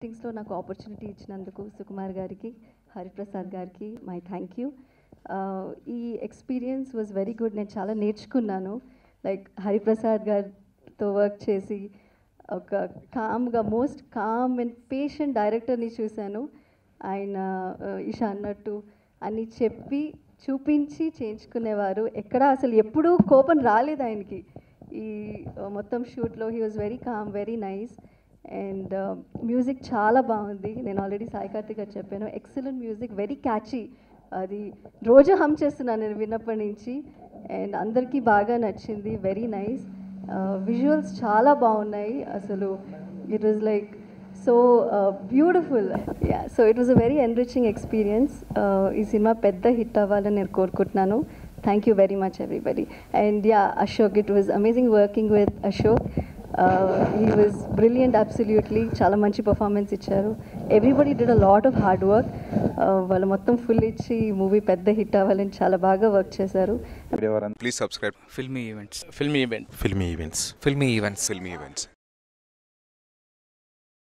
మీటింగ్స్లో నాకు ఆపర్చునిటీ ఇచ్చినందుకు సుకుమార్ గారికి హరిప్రసాద్ గారికి మై థ్యాంక్ యూ ఈ ఎక్స్పీరియన్స్ వాజ్ వెరీ గుడ్ నేను చాలా నేర్చుకున్నాను లైక్ హరిప్రసాద్ గారితో వర్క్ చేసి ఒక కామ్గా మోస్ట్ కామ్ అండ్ పేషెంట్ డైరెక్టర్ని చూశాను ఆయన ఆ, ఇషా అన్నట్టు అన్ని చెప్పి చూపించి చేయించుకునేవారు ఎక్కడ అసలు ఎప్పుడూ కోపం రాలేదు ఆయనకి ఈ ఆ, మొత్తం షూట్లో he was very calm very nice and music చాలా బాగుంది నేను ఆల్రెడీ సాయి కార్తిక్ గారు చెప్పాను ఎక్సలెంట్ మ్యూజిక్ వెరీ క్యాచీ అది రోజు హమ్ చేస్తున్నాను నేను విన్నప్పటి నుంచి అండ్ అందరికీ బాగా నచ్చింది వెరీ నైస్ విజువల్స్ చాలా బాగున్నాయి అసలు it was like so beautiful yeah so it was a very enriching experience ఈ సినిమా పెద్ద హిట్ అవ్వాలని నేను కోరుకుంటున్నాను thank you very much everybody and yeah Ashok it was amazing working with Ashok he was brilliant absolutely చాలా మంచి performance ఇచ్చారు everybody did a lot of hard work వాళ్ళు మొత్తం ఫుల్ ఇచ్చి మూవీ పెద్ద హిట్ అవ్వాలని చాలా బాగా వర్క్ చేశారు Please subscribe. filmy events filmy event Filmy events. filmy events Filmy events.